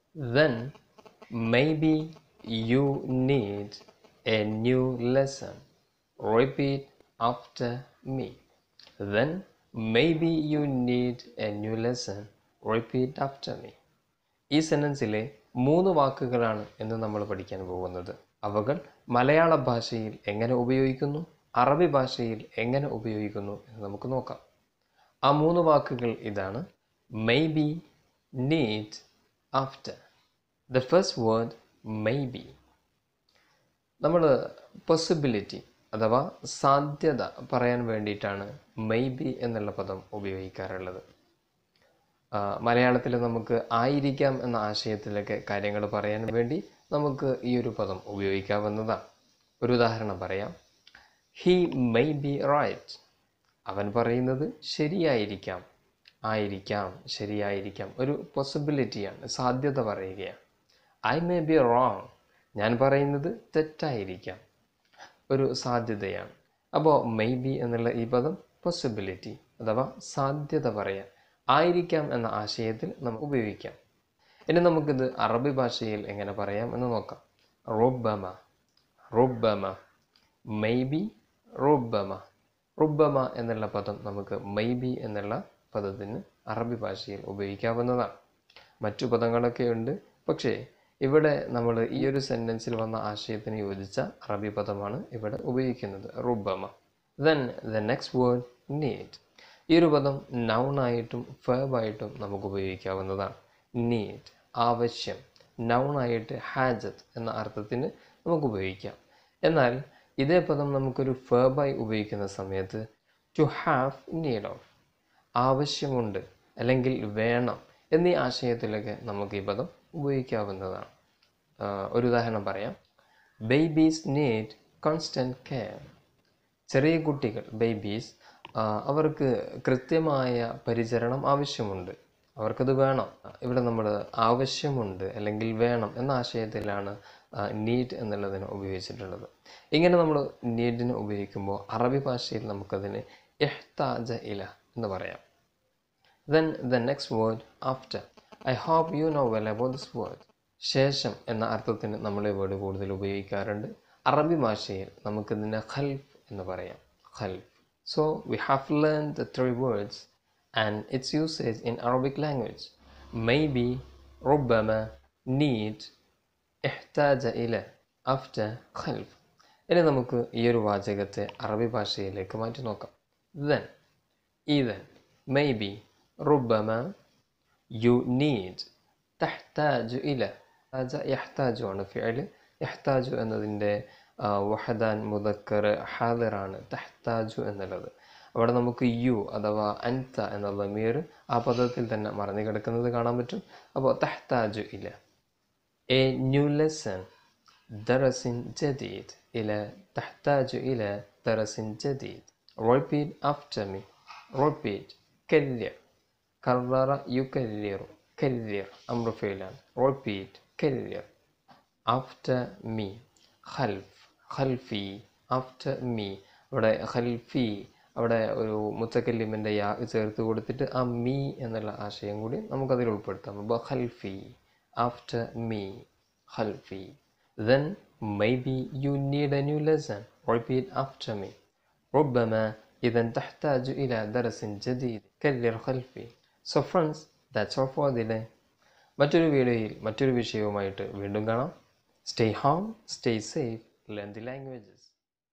then maybe you need a new lesson. Repeat after me. Then maybe you need a new lesson. Repeat after me. ഈ സെൻറ്റൻസിലെ മൂന്ന് വാക്കുകളാണ് ഇന്ന് നമ്മൾ പഠിക്കാൻ പോകുന്നത് അവകൾ മലയാള ഭാഷയിൽ എങ്ങനെ ഉപയോഗിക്കുന്നു അറബി ഭാഷയിൽ എങ്ങനെ ഉപയോഗിക്കുന്നു എന്ന് നമുക്ക് നോക്കാം ആ മൂന്ന് വാക്കുകൾ ഇതാണ് maybe need after the first word maybe നമ്മൾ പോസിബിലിറ്റി അഥവാ സാധ്യത പറയാൻ വേണ്ടിയിട്ടാണ് മേ ബി എന്നുള്ള പദം ഉപയോഗിക്കാറുള്ളത് മലയാളത്തിൽ നമുക്ക് ആയിരിക്കാം എന്ന ആശയത്തിലൊക്കെ കാര്യങ്ങൾ പറയാൻ വേണ്ടി നമുക്ക് ഈ ഒരു പദം ഉപയോഗിക്കാവുന്നതാണ് ഒരു ഉദാഹരണം പറയാം ഹീ മേ ബി റൈറ്റ് അവൻ പറയുന്നത് ശരിയായിരിക്കാം ആയിരിക്കാം ശരിയായിരിക്കാം ഒരു പോസിബിലിറ്റിയാണ് സാധ്യത പറയുകയാണ് ഐ മേ ബി റോങ് ഞാൻ പറയുന്നത് തെറ്റായിരിക്കാം ഒരു സാധ്യതയാണ് അപ്പോൾ മേ ബി എന്നുള്ള ഈ പദം പോസിബിലിറ്റി അഥവാ സാധ്യത പറയാൻ ആയിരിക്കാം എന്ന ആശയത്തിൽ നമുക്ക് ഉപയോഗിക്കാം ഇനി നമുക്കിത് അറബി ഭാഷയിൽ എങ്ങനെ പറയാം എന്ന് നോക്കാം റുബമ റുബമ മേ ബി റുബമ റുബമ എന്നുള്ള പദം നമുക്ക് മൈ ബി എന്നുള്ള പദത്തിന് അറബി ഭാഷയിൽ ഉപയോഗിക്കാവുന്നതാണ് മറ്റു പദങ്ങളൊക്കെ ഉണ്ട് പക്ഷേ ഇവിടെ നമ്മൾ ഈ ഒരു സെൻറ്റൻസിൽ വന്ന ആശയത്തിന് യോജിച്ച അറബി പദമാണ് ഇവിടെ ഉപയോഗിക്കുന്നത് റുബമ then the next word need ഈ ഒരു പദം നൗണായിട്ടും ഫേബായിട്ടും നമുക്ക് ഉപയോഗിക്കാവുന്നതാണ് നീഡ് ആവശ്യം നൗണായിട്ട് ഹാജത്ത് എന്ന അർത്ഥത്തിന് നമുക്ക് ഉപയോഗിക്കാം എന്നാൽ ഇതേ പദം നമുക്കൊരു ഫേബായി ഉപയോഗിക്കുന്ന സമയത്ത് ടു ഹാവ് നീഡ് ഓഫ് ആവശ്യമുണ്ട് അല്ലെങ്കിൽ വേണം എന്നീ ആശയത്തിലൊക്കെ നമുക്ക് ഈ പദം ഉപയോഗിക്കാവുന്നതാണ് ഒരു ഉദാഹരണം പറയാം ബേബീസ് നീഡ് കോൺസ്റ്റൻറ്റ് കെയർ ചെറിയ കുട്ടികൾ ബേബീസ് അവർക്ക് കൃത്യമായ പരിചരണം ആവശ്യമുണ്ട് അവർക്കത് വേണം ഇവിടെ നമ്മൾ ആവശ്യമുണ്ട് അല്ലെങ്കിൽ വേണം എന്ന ആശയത്തിലാണ് നീഡ് എന്നുള്ളതിന് ഉപയോഗിച്ചിട്ടുള്ളത് ഇങ്ങനെ നമ്മൾ നീഡിന് ഉപയോഗിക്കുമ്പോൾ അറബി ഭാഷയിൽ നമുക്കതിന് എഹ്താജ ഇല എന്ന് പറയാം then the next word after I hope you know well about this word ശേഷം എന്ന അർത്ഥത്തിന് നമ്മൾ ഈ വേർഡ് കൂടുതൽ ഉപയോഗിക്കാറുണ്ട് അറബി ഭാഷയിൽ നമുക്കിതിനെ ഖൽഫ് എന്ന് പറയാം ഖൽഫ് so we have learn the three words and its usage in Arabic language maybe റുബമ നീഡ് എഹ്താജ ഇല ആഫ്റ്റർ ഖൽഫ് ഇനി നമുക്ക് ഈ ഒരു വാചകത്തെ അറബി ഭാഷയിലേക്ക് മാറ്റി നോക്കാം ദെൻ ഈതൻ മേ ബി റുബമ യു നീഡ് തഹ്താജു ഇല യഹ്താജു ആണ് ഫിഅൽ യഹ്താജു എന്നതിൻ്റെ വഹദാൻ മുദക്കർ ഹാദിറാണ് തഹ്താജു എന്നുള്ളത് അവിടെ നമുക്ക് യു അഥവാ അൻത എന്ന ലമീർ ആ പദത്തിൽ തന്നെ മറഞ്ഞു കിടക്കുന്നത് കാണാൻ പറ്റും അപ്പോൾ തഹ്താജു ഇല എ ന്യൂ ലെസൺ ദറസിൻ ജദീദ് ഇല തഹ്താജു ഇല ദറസിൻ ജദീദ് റിപ്പീറ്റ് ആഫ്റ്റർ മീ റിപ്പീറ്റ് കല്യ കർറ യു കല്യറു കല്യർ അമ്ര ഫെയിലാണ് റിപ്പീറ്റ് കല്യർ ആഫ്റ്റർ മീ ഖൽഫ് ഖൽഫി ആഫ്റ്റർ മീ അവിടെ ഖൽഫി അവിടെ ഒരു മുത്തക്കല്ലിമിൻ്റെ യാ ചേർത്ത് കൊടുത്തിട്ട് ആ മീ എന്നുള്ള ആശയം കൂടി നമുക്കതിൽ ഉൾപ്പെടുത്താം അപ്പോൾ ഖൽഫി ആഫ്റ്റർ മീ ഖൽഫി then maybe you need a new lesson repeat after me ربما إذا تحتاج إلى درس جديد كرر خلفي so friends that's all for today മറ്റൊരു വീഡിയോയിൽ മറ്റൊരു വിഷയവുമായിട്ട് വീണ്ടും കാണാം stay home stay safe learn the languages